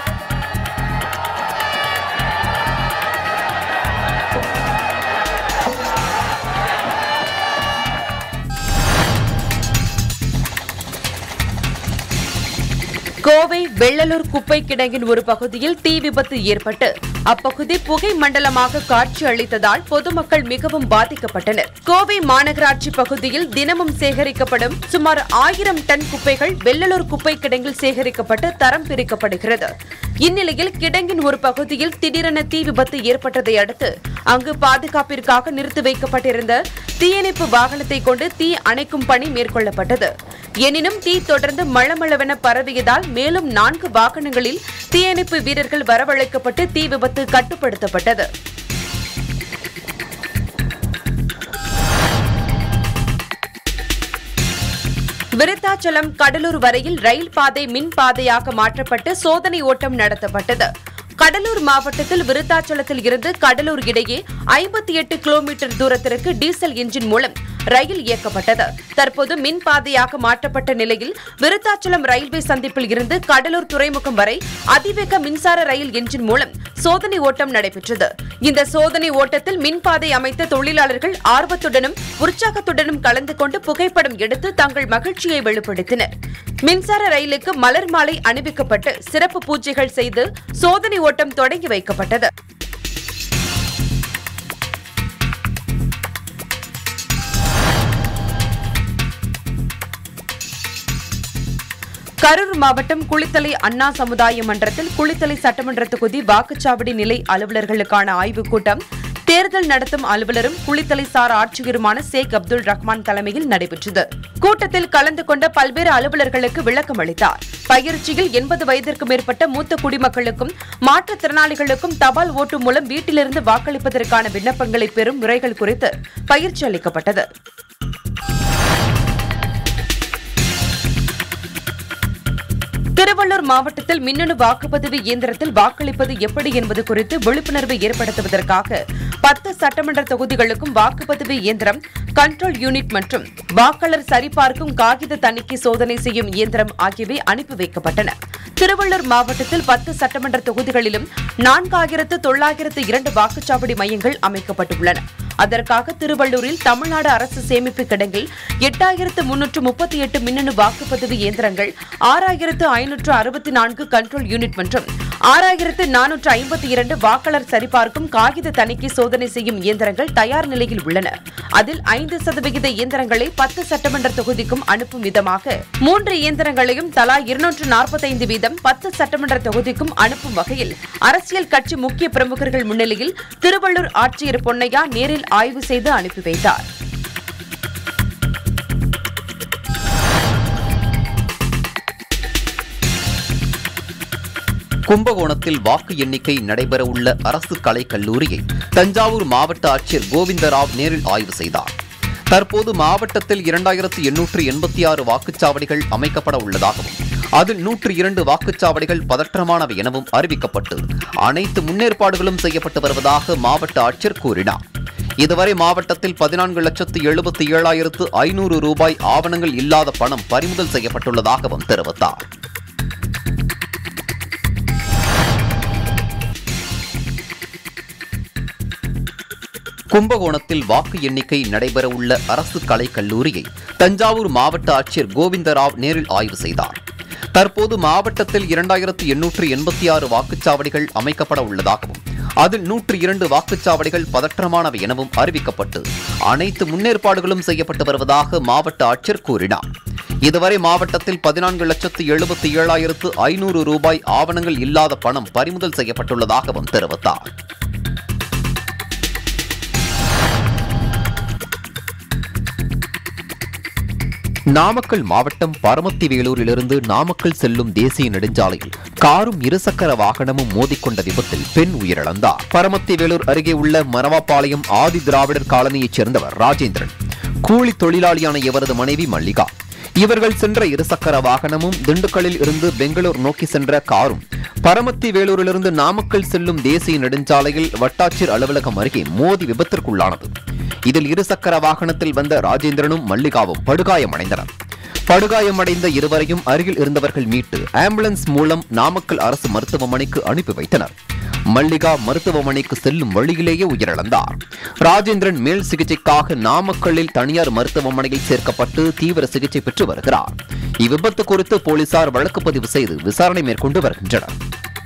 B: கோவை வெள்ளலூர் குப்பை கிடங்கின் ஒரு பகுதியில் தீ விபத்து ஏற்பட்டு அப்பகுதி புகை மண்டலமாக காட்சி அளித்ததால் பொதுமக்கள் மிகவும் பாதிக்கப்பட்டனர் கோவை மாநகராட்சி பகுதியில் தினமும் சேகரிக்கப்படும் சுமார் ஆயிரம் டன் குப்பைகள் வெள்ளலூர் குப்பை கிடங்கில் சேகரிக்கப்பட்டு தரம் பிரிக்கப்படுகிறது இந்நிலையில் கிடங்கின் ஒரு பகுதியில் திடீரென தீ விபத்து ஏற்பட்டதை அடுத்து அங்கு பாதுகாப்பிற்காக நிறுத்தி வைக்கப்பட்டிருந்த தீயணைப்பு வாகனத்தை கொண்டு தீ அணைக்கும் பணி மேற்கொள்ளப்பட்டது எனினும் தீ தொடர்ந்து மளமளவென பரவியதால் மேலும் நான்கு வாகனங்களில் தீயணைப்பு வீரர்கள் வரவழைக்கப்பட்டு தீ விபத்து கட்டுப்படுத்தப்பட்டது விருத்தாச்சலம் கடலூர் வரையில் ரயில் பாதை மின் பாதையாக மாற்றப்பட்டு சோதனை ஓட்டம் நடத்தப்பட்டது கடலூர் மாவட்டத்தில் விருத்தாச்சலத்தில் இருந்து கடலூர் இடையே ஐம்பத்தி எட்டு கிலோமீட்டர் தூரத்திற்கு டீசல் என்ஜின் மூலம் ரயில் இயக்கப்பட்டது தற்போது மின் பாதையாக மாற்றப்பட்ட நிலையில் விருத்தாச்சலம் ரயில்வே சந்திப்பில் இருந்து கடலூர் துறைமுகம் வரை அதிவேக மின்சார ரயில் என்ஜின் மூலம் சோதனை ஓட்டம் நடைபெற்றது இந்த சோதனை ஓட்டத்தில் மின்பாதை அமைத்த தொழிலாளர்கள் ஆர்வத்துடனும் உற்சாகத்துடனும் கலந்து கொண்டு புகைப்படம் எடுத்து தங்கள் மகிழ்ச்சியை வெளிப்படுத்தினர் மின்சார ரயிலுக்கு மலர் மாலை அணிவிக்கப்பட்டு சிறப்பு பூஜைகள் செய்து சோதனை ஓட்டம் தொடங்கி வைக்கப்பட்டது கரூர் மாவட்டம் குளித்தலை அண்ணா சமுதாய மன்றத்தில் குளித்தலை சட்டமன்ற தொகுதி வாக்குச்சாவடி நிலை அலுவலர்களுக்கான ஆய்வுக் கூட்டம் தேர்தல் நடத்தும் அலுவலரும் குளித்தலை சார் ஆட்சியருமான ஷேக் அப்துல் ரஹ்மான் தலைமையில் நடைபெற்றது கூட்டத்தில் கலந்து கொண்ட பல்வேறு அலுவலர்களுக்கு விளக்கம் அளித்தார் பயிற்சியில் எண்பது வயதிற்கு மேற்பட்ட மூத்த குடிமக்களுக்கும் மாற்றுத்திறனாளிகளுக்கும் தபால் ஓட்டு மூலம் வீட்டிலிருந்து வாக்களிப்பதற்கான விண்ணப்பங்களை பெறும் முறைகள் குறித்து பயிற்சி அளிக்கப்பட்டது திருவள்ளூர் மாவட்டத்தில் மின்னணு வாக்குப்பதிவு இயந்திரத்தில் வாக்களிப்பது எப்படி என்பது குறித்து விழிப்புணர்வு ஏற்படுத்துவதற்காக பத்து சட்டமன்ற தொகுதிகளுக்கும் வாக்குப்பதிவு இயந்திரம் கண்ட்ரோல் யூனிட் மற்றும் வாக்காளர் சரிபார்க்கும் காகித தணிக்கை சோதனை செய்யும் இயந்திரம் ஆகியவை அனுப்பி வைக்கப்பட்டன திருவள்ளூர் மாவட்டத்தில் பத்து சட்டமன்ற தொகுதிகளிலும் நான்காயிரத்து தொள்ளாயிரத்து இரண்டு வாக்குச்சாவடி மையங்கள் அமைக்கப்பட்டுள்ளன அதற்காக திருவள்ளூரில் தமிழ்நாடு அரசு சேமிப்பு கிடங்கில் எட்டாயிரத்து முன்னூற்று முப்பத்தி எட்டு மின்னணு வாக்குப்பதிவு இயந்திரங்கள் ஆறாயிரத்து ஐநூற்று அறுபத்தி நான்கு கண்ட்ரோல் யூனிட் மற்றும் ஆறாயிரத்து நானூற்று ஐம்பத்தி இரண்டு வாக்காளர் சரிபார்க்கும் காகித தணிக்கை சோதனை செய்யும் இயந்திரங்கள் தயார் நிலையில் உள்ளன அதில் ஐந்து சதவிகித இயந்திரங்களை பத்து சட்டமன்ற தொகுதிக்கும் அனுப்பும் விதமாக மூன்று இயந்திரங்களையும் தலா இருநூற்று நாற்பத்தைந்து வீதம் பத்து சட்டமன்ற தொகுதிக்கும் அனுப்பும் வகையில் அரசியல் கட்சி முக்கிய பிரமுகர்கள் முன்னிலையில் திருவள்ளூர் ஆட்சியர் பொன்னையா நேரில் ஆய்வு செய்து அனுப்பி வைத்தார்
C: கும்பகோணத்தில் வாக்கு எண்ணிக்கை நடைபெறவுள்ள அரசு கலைக் கல்லூரியை தஞ்சாவூர் மாவட்ட ஆட்சியர் கோவிந்தராவ் நேரில் ஆய்வு செய்தார் தற்போது மாவட்டத்தில் இரண்டாயிரத்து எண்ணூற்று எண்பத்தி ஆறு வாக்குச்சாவடிகள் அமைக்கப்பட உள்ளதாகவும் அதில் நூற்று இரண்டு வாக்குச்சாவடிகள் பதற்றமானவை எனவும் அறிவிக்கப்பட்டு அனைத்து முன்னேற்பாடுகளும் செய்யப்பட்டு வருவதாக மாவட்ட ஆட்சியர் கூறினார் இதுவரை மாவட்டத்தில் பதினான்கு லட்சத்து எழுபத்தி ஏழாயிரத்து ஐநூறு ரூபாய் ஆவணங்கள் இல்லாத பணம் பறிமுதல் செய்யப்பட்டுள்ளதாகவும் தெரிவித்தார் கும்பகோணத்தில் வாக்கு எண்ணிக்கை நடைபெறவுள்ள அரசு கலைக் கல்லூரியை தஞ்சாவூர் மாவட்ட ஆட்சியர் கோவிந்தராவ் நேரில் ஆய்வு செய்தார் தற்போது மாவட்டத்தில் இரண்டாயிரத்து எண்ணூற்று எண்பத்தி ஆறு வாக்குச்சாவடிகள் அமைக்கப்பட உள்ளதாகவும் அதில் நூற்று இரண்டு வாக்குச்சாவடிகள் பதற்றமானவை எனவும் அறிவிக்கப்பட்டு அனைத்து முன்னேற்பாடுகளும் செய்யப்பட்டு வருவதாக மாவட்ட ஆட்சியர் கூறினார் இதுவரை மாவட்டத்தில் பதினான்கு லட்சத்து எழுபத்தி ஏழாயிரத்து ஐநூறு ரூபாய் ஆவணங்கள் இல்லாத பணம் பறிமுதல் செய்யப்பட்டுள்ளதாகவும் தெரிவித்தார் நாமக்கல் மாவட்டம் பரமத்தி வேலூரிலிருந்து நாமக்கல் செல்லும் தேசிய நெடுஞ்சாலையில் காரும் இருசக்கர வாகனமும் மோதிக்கொண்ட விபத்தில் பெண் உயிரிழந்தார் பரமத்தி வேலூர் அருகே உள்ள மரவாப்பாளையம் ஆதி திராவிடர் காலனியைச் சேர்ந்தவர் ராஜேந்திரன் கூலி தொழிலாளியான இவரது மனைவி மல்லிகா இவர்கள் சென்ற இருசக்கர வாகனமும் திண்டுக்கல்லில் இருந்து பெங்களூர் நோக்கி சென்ற காரும் பரமத்தி வேலூரிலிருந்து நாமக்கல் செல்லும் தேசிய நெடுஞ்சாலையில் வட்டாட்சியர் அலுவலகம் அருகே மோதி விபத்திற்குள்ளானது இதில் இருசக்கர வாகனத்தில் வந்த ராஜேந்திரனும் மல்லிகாவும் படுகாயமடைந்தனர் படுகாயமடைந்த இருவரையும் அருகில் இருந்தவர்கள் மீட்டு ஆம்புலன்ஸ் மூலம் நாமக்கல் அரசு மருத்துவமனைக்கு அனுப்பி வைத்தனர் மல்லிகா மருத்துவமனைக்கு செல்லும் வழியிலேயே உயிரிழந்தார் ராஜேந்திரன் மேல் சிகிச்சைக்காக நாமக்கல்லில் தனியார் மருத்துவமனையில் சேர்க்கப்பட்டு தீவிர சிகிச்சை பெற்று வருகிறார் இவ்விபத்து குறித்து போலீசார் வழக்கு பதிவு செய்து விசாரணை மேற்கொண்டு வருகின்றனர்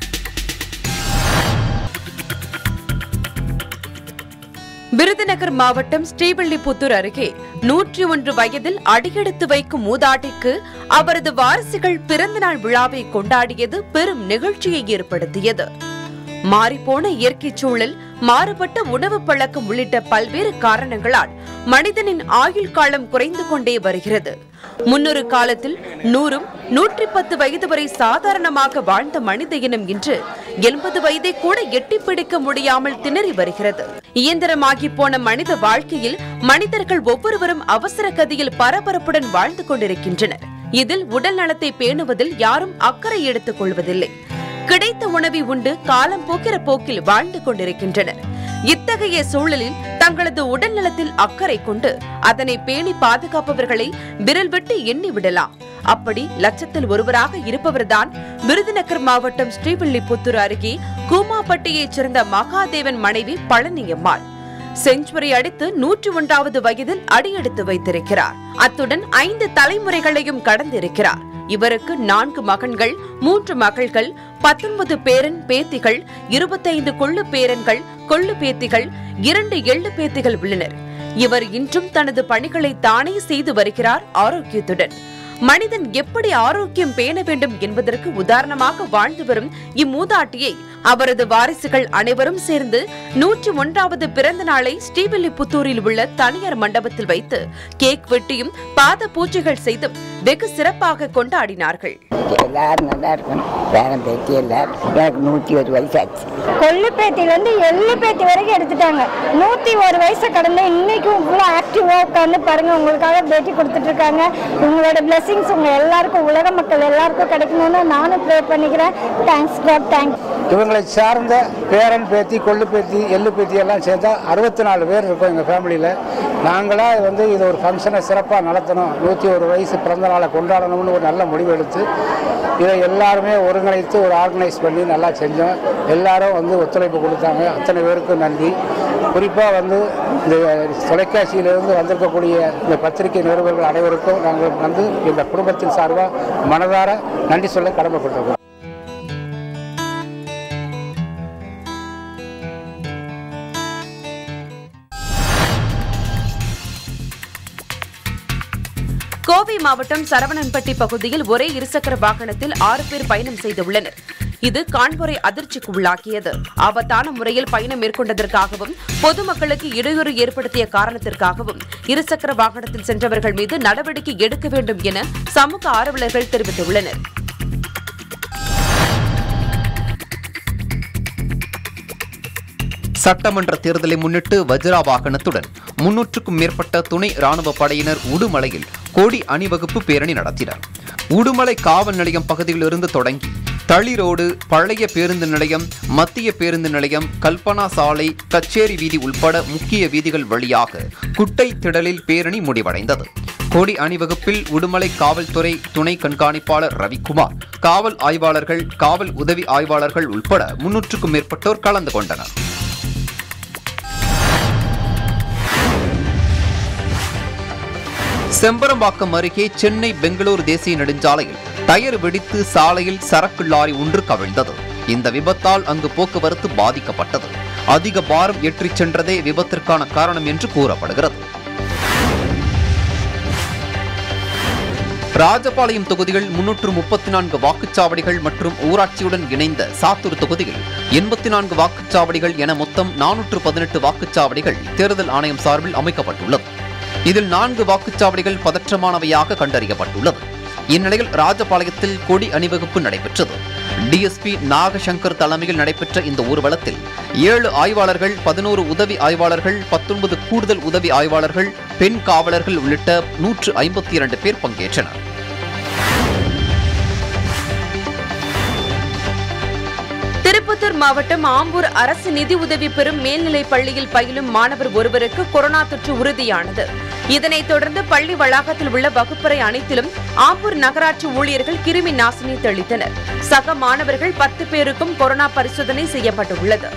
B: விருதுநகர் மாவட்டம் ஸ்ரீவில்லிபுத்தூர் அருகே நூற்றி ஒன்று வயதில் அடியெடுத்து வைக்கும் மூதாட்டிக்கு அவரது வாரிசுகள் பிறந்தநாள் விழாவை கொண்டாடியது பெரும் நிகழ்ச்சியை ஏற்படுத்தியது மாறிப்போன இயற்கை சூழல் மாறுபட்ட உணவு பழக்கம் உள்ளிட்ட பல்வேறு காரணங்களால் மனிதனின் ஆயுள் காலம் குறைந்து கொண்டே வருகிறது முன்னொரு காலத்தில் நூறும் நூற்றி பத்து வயது வரை சாதாரணமாக வாழ்ந்த மனித இனம் இன்று எண்பது வயதை கூட எட்டி பிடிக்க முடியாமல் திணறி வருகிறது இயந்திரமாகி போன மனித வாழ்க்கையில் மனிதர்கள் ஒவ்வொருவரும் அவசர கதியில் பரபரப்புடன் வாழ்ந்து கொண்டிருக்கின்றனர் இதில் உடல் நலத்தை பேணுவதில் யாரும் அக்கறை எடுத்துக் கொள்வதில்லை கிடைத்த உணவை உண்டு காலம் போக்கிற போக்கில் வாழ்ந்து கொண்டிருக்கின்றனர் இத்தகைய சூழலில் தங்களது உடல் நலத்தில் அக்கறை கொண்டு அதனை பேணி பாதுகாப்பவர்களை விரல் விட்டு எண்ணி விடலாம் அப்படி லட்சத்தில் ஒருவராக இருப்பவர்தான் விருதுநகர் மாவட்டம் ஸ்ரீவில்லிபுத்தூர் அருகே கூமாப்பட்டியைச் சேர்ந்த மகாதேவன் மனைவி பழனியம்மாள் செஞ்சுரி அடித்து நூற்றி ஒன்றாவது வயதில் அடியெடுத்து வைத்திருக்கிறார் அத்துடன் ஐந்து தலைமுறைகளையும் கடந்திருக்கிறார் இவருக்கு நான்கு மகன்கள் மூன்று மகள்கள் பத்தொன்பது பேரன் பேத்திகள் இருபத்தைந்து கொள்ளு பேரன்கள் கொள்ளு பேத்திகள் இரண்டு எள்ளு பேத்திகள் உள்ளனர் இவர் இன்றும் தனது பணிகளை தானே செய்து வருகிறார் ஆரோக்கியத்துடன் மனிதன் எப்படி ஆரோக்கியம் பேண வேண்டும் என்பதற்கு உதாரணமாக வாழ்ந்து வரும் இம்மூதாட்டியை அவரது வாரிசுகள் அனைவரும் சேர்ந்து நூற்றி ஒன்றாவது பிறந்த நாளை ஸ்ரீவில்லிபுத்தூரில் உள்ள தனியார் மண்டபத்தில் வைத்து கேக் வெட்டியும் பாத பூஜைகள் செய்தும் வெகு சிறப்பாக கொண்டாடினார்கள்
Q: எல்லாரும் நல்லா இருக்கணும் பேரன் பேத்தி எல்லாரும் எனக்கு நூற்றி ஒரு வயசாச்சு
R: கொள்ளு பேத்திலேருந்து எள்ளு பேத்தி வரைக்கும் எடுத்துட்டாங்க நூற்றி ஒரு வயசை கடந்து இன்னைக்கும் இவ்வளோ ஆக்டிவாக உட்காந்து பாருங்க உங்களுக்காக பேட்டி கொடுத்துட்டு இருக்காங்க உங்களோட பிளெஸிங்ஸ் உங்கள் எல்லாருக்கும் உலக மக்கள் எல்லாருக்கும் கிடைக்கணும்னு நானும் ப்ரே பண்ணிக்கிறேன் தேங்க்ஸ் காட் தேங்க்ஸ்
S: இவங்களை சார்ந்த பேரன் பேத்தி கொள்ளு பேத்தி எள்ளு பேத்தி எல்லாம் சேர்ந்தா அறுபத்தி நாலு பேர் இருக்கோம் எங்கள் ஃபேமிலியில் நாங்களாக வந்து இது ஒரு ஃபங்க்ஷனை சிறப்பாக நடத்தணும் நூற்றி ஒரு வயசு பிறந்த நாளை கொண்டாடணும்னு ஒரு நல்ல முடிவு எடுத்து இதை எல்லாருமே ஒருங்கிணைத்து ஒரு ஆர்கனைஸ் பண்ணி நல்லா செஞ்சோம் எல்லாரும் வந்து ஒத்துழைப்பு கொடுத்தாங்க அத்தனை பேருக்கும் நன்றி குறிப்பாக வந்து இந்த தொலைக்காட்சியிலிருந்து வந்திருக்கக்கூடிய இந்த பத்திரிகை நிருபர்கள் அனைவருக்கும் நாங்கள் வந்து இந்த குடும்பத்தின் சார்பாக மனதார நன்றி சொல்ல கடமைப்பட்டிருக்கோம்
B: மாவட்டம் சரவணன்பட்டி பகுதியில் ஒரே இருசக்கர வாகனத்தில் ஆறு பேர் பயணம் செய்துள்ளனர் இது காண்போரை அதிர்ச்சிக்கு உள்ளாக்கியது ஆபத்தான முறையில் பயணம் மேற்கொண்டதற்காகவும் பொதுமக்களுக்கு இடையூறு ஏற்படுத்திய காரணத்திற்காகவும் இருசக்கர வாகனத்தில் சென்றவர்கள் மீது நடவடிக்கை எடுக்க வேண்டும் என சமூக ஆர்வலர்கள் தெரிவித்துள்ளனர்
C: சட்டமன்ற தேர்தலை முன்னிட்டு வஜ்ரா வாகனத்துடன் முன்னூற்றுக்கும் மேற்பட்ட துணை ராணுவ படையினர் உடுமலையில் கொடி அணிவகுப்பு பேரணி நடத்தினர் உடுமலை காவல் நிலையம் பகுதியிலிருந்து தொடங்கி தளி ரோடு பழைய பேருந்து நிலையம் மத்திய பேருந்து நிலையம் கல்பனா சாலை கச்சேரி வீதி உட்பட முக்கிய வீதிகள் வழியாக குட்டை திடலில் பேரணி முடிவடைந்தது கொடி அணிவகுப்பில் உடுமலை காவல்துறை துணை கண்காணிப்பாளர் ரவிக்குமார் காவல் ஆய்வாளர்கள் காவல் உதவி ஆய்வாளர்கள் உட்பட முன்னூற்றுக்கும் மேற்பட்டோர் கலந்து கொண்டனர் செம்பரம்பாக்கம் அருகே சென்னை பெங்களூரு தேசிய நெடுஞ்சாலையில் டயர் வெடித்து சாலையில் சரக்கு லாரி ஒன்று கவிழ்ந்தது இந்த விபத்தால் அங்கு போக்குவரத்து பாதிக்கப்பட்டது அதிக பாரம் ஏற்றிச் சென்றதே விபத்திற்கான காரணம் என்று கூறப்படுகிறது ராஜபாளையம் தொகுதியில் முன்னூற்று முப்பத்தி நான்கு வாக்குச்சாவடிகள் மற்றும் ஊராட்சியுடன் இணைந்த சாத்தூர் தொகுதியில் எண்பத்தி நான்கு வாக்குச்சாவடிகள் என மொத்தம் நானூற்று பதினெட்டு வாக்குச்சாவடிகள் தேர்தல் ஆணையம் சார்பில் அமைக்கப்பட்டுள்ளது இதில் நான்கு வாக்குச்சாவடிகள் பதற்றமானவையாக கண்டறியப்பட்டுள்ளது இந்நிலையில் ராஜபாளையத்தில் கொடி அணிவகுப்பு நடைபெற்றது டிஎஸ்பி நாகசங்கர் தலைமையில் நடைபெற்ற இந்த ஊர்வலத்தில் ஏழு ஆய்வாளர்கள் பதினோரு உதவி ஆய்வாளர்கள் பத்தொன்பது கூடுதல் உதவி ஆய்வாளர்கள் பெண் காவலர்கள் உள்ளிட்ட நூற்று ஐம்பத்தி இரண்டு பேர் பங்கேற்றனர்
B: திருப்பத்தூர் மாவட்டம் ஆம்பூர் அரசு நிதி உதவி பெறும் மேல்நிலைப் பள்ளியில் பயிலும் மாணவர் ஒருவருக்கு கொரோனா தொற்று உறுதியானது இதனைத் தொடர்ந்து பள்ளி வளாகத்தில் உள்ள வகுப்பறை அனைத்திலும் ஆம்பூர் நகராட்சி ஊழியர்கள் கிருமி நாசினி தெளித்தனர் சக மாணவர்கள் பத்து பேருக்கும் கொரோனா பரிசோதனை செய்யப்பட்டுள்ளது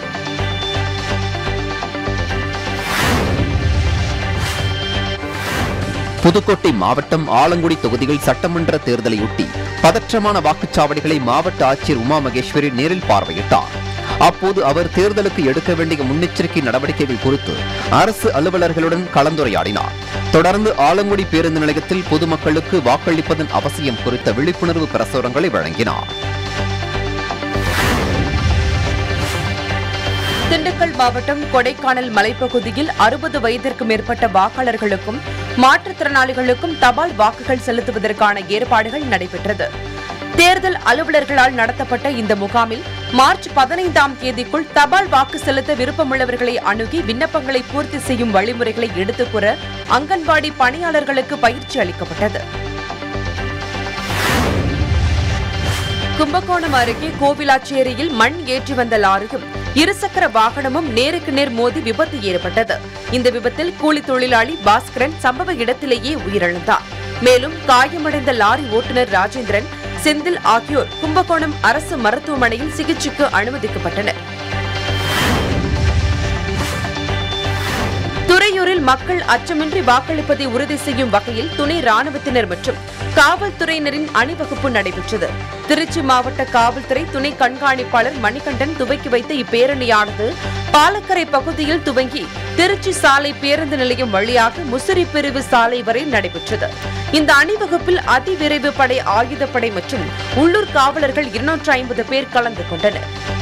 C: புதுக்கோட்டை மாவட்டம் ஆலங்குடி தொகுதியில் சட்டமன்ற தேர்தலையொட்டி பதற்றமான வாக்குச்சாவடிகளை மாவட்ட ஆட்சியர் உமா மகேஸ்வரி நேரில் பார்வையிட்டார் அப்போது அவர் தேர்தலுக்கு எடுக்க வேண்டிய முன்னெச்சரிக்கை நடவடிக்கைகள் குறித்து அரசு அலுவலர்களுடன் கலந்துரையாடினார் தொடர்ந்து ஆலங்குடி பேருந்து நிலையத்தில் பொதுமக்களுக்கு வாக்களிப்பதன் அவசியம் குறித்த விழிப்புணர்வு பிரசுரங்களை வழங்கினார்
B: திண்டுக்கல் மாவட்டம் கொடைக்கானல் மலைப்பகுதியில் அறுபது வயதிற்கு மேற்பட்ட வாக்காளர்களுக்கும் மாற்றுத்திறனாளிகளுக்கும் தபால் வாக்குகள் செலுத்துவதற்கான ஏற்பாடுகள் நடைபெற்றது தேர்தல் அலுவலர்களால் நடத்தப்பட்ட இந்த முகாமில் மார்ச் பதினைந்தாம் தேதிக்குள் தபால் வாக்கு செலுத்த விருப்பமுள்ளவர்களை அணுகி விண்ணப்பங்களை பூர்த்தி செய்யும் வழிமுறைகளை எடுத்துக் கூற அங்கன்வாடி பணியாளர்களுக்கு பயிற்சி அளிக்கப்பட்டது கும்பகோணம் அருகே கோவிலாச்சேரியில் மண் ஏற்றி வந்த லாரியும் இருசக்கர வாகனமும் நேருக்கு நேர் மோதி விபத்து ஏற்பட்டது இந்த விபத்தில் கூலி தொழிலாளி பாஸ்கரன் சம்பவ இடத்திலேயே உயிரிழந்தார் மேலும் காயமடைந்த லாரி ஓட்டுநர் ராஜேந்திரன் செந்தில் ஆகியோர் கும்பகோணம் அரசு மருத்துவமனையில் சிகிச்சைக்கு அனுமதிக்கப்பட்டனர் துறையூரில் மக்கள் அச்சமின்றி வாக்களிப்பதை உறுதி செய்யும் வகையில் துணை ராணுவத்தினர் மற்றும் காவல்துறையினரின் அணிவகுப்பு நடைபெற்றது திருச்சி மாவட்ட காவல்துறை துணை கண்காணிப்பாளர் மணிகண்டன் துவக்கி வைத்த இப்பேரணியானது பாலக்கரை பகுதியில் துவங்கி திருச்சி சாலை பேருந்து நிலையம் வழியாக முசிறி பிரிவு சாலை வரை நடைபெற்றது இந்த அணிவகுப்பில் அதிவிரைவு படை ஆயுதப்படை மற்றும் உள்ளூர் காவலர்கள் இருநூற்று ஐம்பது பேர் கலந்து கொண்டனர்